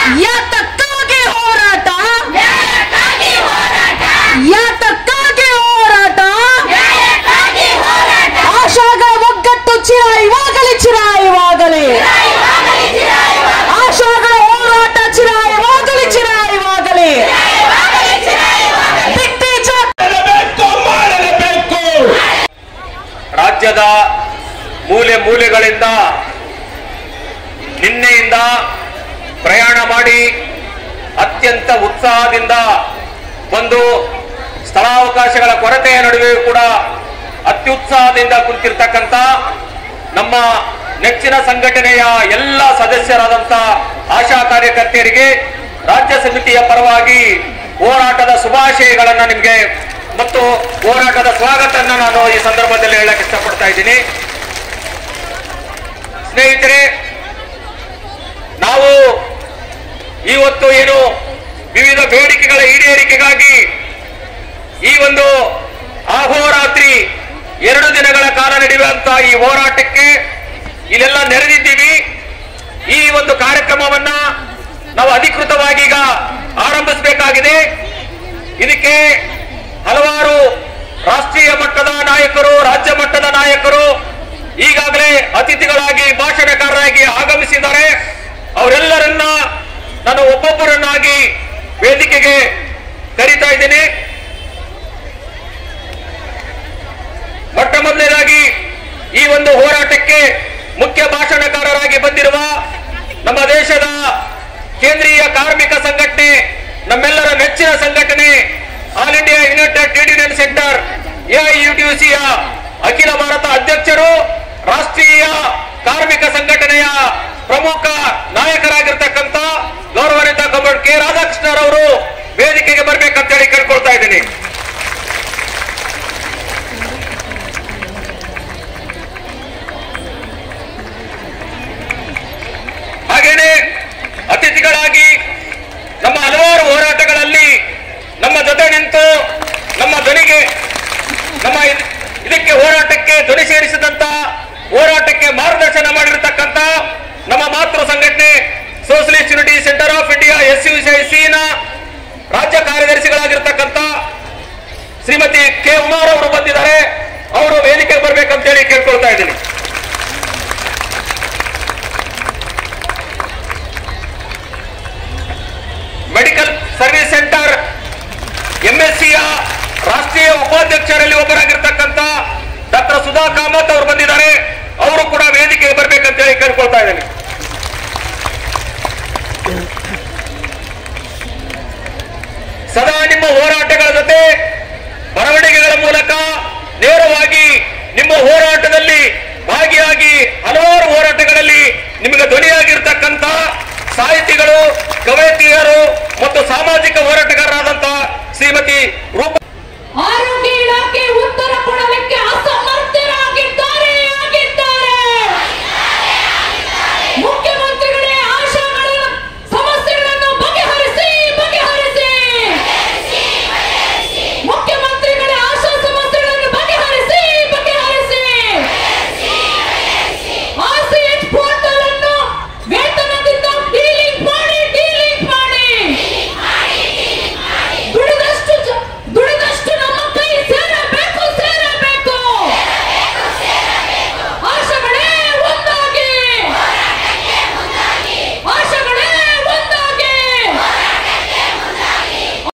ಯಾತಕ್ಕಾಗಿ ಹೋರಾಟ ಯಾತಕ್ಕಾಗಿ ಹೋರಾಟ ಆಶಾಗಳ ಒಗ್ಗಟ್ಟು ಚಿರಾಯವಾಗಲಿ ಚಿರಾಯವಾಗಲಿ ಆಶಾಗಳ ಹೋರಾಟ ಚಿರಾಯವಾಗಲಿ ಚಿರಾಯವಾಗಲಿ ಇತ್ತೀಚ ಮಾಡಲೇಬೇಕು ಮಾಡಲೇಬೇಕು ರಾಜ್ಯದ ಮೂಲೆ ಮೂಲೆಗಳಿಂದ ನಿನ್ನೆಯಿಂದ ಪ್ರಯಾಣ ಮಾಡಿ ಅತ್ಯಂತ ಉತ್ಸಾಹದಿಂದ ಒಂದು ಸ್ಥಳಾವಕಾಶಗಳ ಕೊರತೆಯ ನಡುವೆಯೂ ಕೂಡ ಅತ್ಯುತ್ಸಾಹದಿಂದ ಕುಂತಿರ್ತಕ್ಕಂಥ ನಮ್ಮ ನೆಚ್ಚಿನ ಸಂಘಟನೆಯ ಎಲ್ಲ ಸದಸ್ಯರಾದಂಥ ಆಶಾ ಕಾರ್ಯಕರ್ತೆಯರಿಗೆ ರಾಜ್ಯ ಸಮಿತಿಯ ಪರವಾಗಿ ಹೋರಾಟದ ಶುಭಾಶಯಗಳನ್ನ ನಿಮಗೆ ಮತ್ತು ಹೋರಾಟದ ಸ್ವಾಗತನ ನಾನು ಈ ಸಂದರ್ಭದಲ್ಲಿ ಹೇಳಕ್ ಇಷ್ಟಪಡ್ತಾ ಇದ್ದೀನಿ ಸ್ನೇಹಿತರೆ ನಾವು ಇವತ್ತು ಏನು ವಿವಿಧ ಬೇಡಿಕೆಗಳ ಈಡೇರಿಕೆಗಾಗಿ ಈ ಒಂದು ಅಹೋರಾತ್ರಿ ಎರಡು ದಿನಗಳ ಕಾಲ ನಡೆಯುವಂತಹ ಈ ಹೋರಾಟಕ್ಕೆ ಇಲ್ಲೆಲ್ಲ ನೆರೆದಿದ್ದೀವಿ ಈ ಒಂದು ಕಾರ್ಯಕ್ರಮವನ್ನ ನಾವು ಅಧಿಕೃತವಾಗಿ ಈಗ ಆರಂಭಿಸಬೇಕಾಗಿದೆ ಇದಕ್ಕೆ ಹಲವಾರು ರಾಷ್ಟ್ರೀಯ ಮಟ್ಟದ ನಾಯಕರು ರಾಜ್ಯ ಮಟ್ಟದ ನಾಯಕರು ಈಗಾಗಲೇ ಅತಿಥಿಗಳಾಗಿ ಭಾಷಣಕಾರರಾಗಿ ಆಗಮಿಸಿದ್ದಾರೆ ಅವರೆಲ್ಲರನ್ನ ನಾನು ಒಬ್ಬೊಬ್ಬರನ್ನಾಗಿ ವೇದಿಕೆಗೆ ಕರೀತಾ ಇದ್ದೀನಿ ಮೊಟ್ಟ ಮೊದಲನೇದಾಗಿ ಈ ಒಂದು ಹೋರಾಟಕ್ಕೆ ಮುಖ್ಯ ಭಾಷಣಕಾರರಾಗಿ ಬಂದಿರುವ ನಮ್ಮ ದೇಶದ ಕೇಂದ್ರೀಯ ಕಾರ್ಮಿಕ ಸಂಘಟನೆ ನಮ್ಮೆಲ್ಲರ ನೆಚ್ಚಿನ ಸಂಘಟನೆ All India United Trade Union Centre ಎಐಯುಟಿಯುಸಿಯ ಅಖಿಲ ಭಾರತ ಅಧ್ಯಕ್ಷರು ರಾಷ್ಟ್ರೀಯ ಕಾರ್ಮಿಕ ಸಂಘಟನೆಯ ಪ್ರಮುಖ ನಾಯಕರಾಗಿರ್ತಕ್ಕಂಥ ಗೌರವಾನ್ವಿತ ಕಮಲ್ ಕೆ ರಾಧಾಕೃಷ್ಣರವರು ವೇದಿಕೆಗೆ ಬರ್ಬೇಕಂತ ಹೇಳಿ ಕೇಳ್ಕೊಳ್ತಾ ಇದ್ದೀನಿ ಹಾಗೇನೆ ಅತಿಥಿಗಳಾಗಿ ನಮ್ಮ ಹಲವಾರು ಹೋರಾಟಗಳಲ್ಲಿ ನಮ್ಮ ಜೊತೆ ನಿಂತು ನಮ್ಮ ಧ್ವನಿಗೆ ನಮ್ಮ ಇದ್- ಇದಕ್ಕೆ ಹೋರಾಟಕ್ಕೆ ಧ್ವನಿ ಸೇರಿಸಿದಂತ ಹೋರಾಟಕ್ಕೆ ಮಾರ್ಗದರ್ಶನ ಮಾಡಿರತಕ್ಕಂತ ನಮ್ಮ ಮಾತೃ ಸಂಘಟನೆ Socialist Unity Centre of India S U ನ ರಾಜ್ಯ ಕಾರ್ಯದರ್ಶಿಗಳಾಗಿರ್ತಕ್ಕಂಥ ಶ್ರೀಮತಿ ಕೆ ಉಮಾರ್ ಅವರು ಬಂದಿದ್ದಾರೆ ಅವರು ವೇದಿಕೆಗೆ ಬರ್ಬೇಕಂತ ಹೇಳಿ ಕೇಳ್ಕೊಳ್ತಾ ಇದ್ದೀನಿ ಮೆಡಿಕಲ್ ಸರ್ವಿಸ್ ಸೆಂಟರ್ ಎಂಎಸ್ಸಿಯ ರಾಷ್ಟ್ರೀಯ ಉಪಾಧ್ಯಕ್ಷರಲ್ಲಿ ಒಬ್ಬರಾಗಿರ್ತಕ್ಕಂಥ ಡಾಕ್ಟರ್ ಸುಧಾ ಕಾಮತ್ ಅವರು ಬಂದಿದ್ದಾರೆ ಅವರು ಕೂಡ ವೇದಿಕೆಗೆ ಬರ್ಬೇಕಂತ ಹೇಳಿ ಕೇಳ್ಕೊಳ್ತಾ ಇದ್ದೇನೆ ಸದಾ ನಿಮ್ಮ ಹೋರಾಟಗಳ ಜೊತೆ ಬರವಣಿಗೆಗಳ ಮೂಲಕ ನೇರವಾಗಿ ನಿಮ್ಮ ಹೋರಾಟದಲ್ಲಿ ಭಾಗಿಯಾಗಿ ಹಲವಾರು ಹೋರಾಟಗಳಲ್ಲಿ ನಿಮಗೆ ಧ್ವನಿಯಾಗಿರ್ತಕ್ಕಂಥ ಸಾಹಿತಿಗಳು ಕವಯತಿಯರು ಮತ್ತು ಸಾಮಾಜಿಕ ಹೋರಾಟಗಾರರಾದಂತಹ ಶ್ರೀಮತಿ ರೂಪ ಆರೋಗ್ಯ ಇಲಾಖೆ ಉತ್ತರ ಕೊಡಲಿಕ್ಕೆ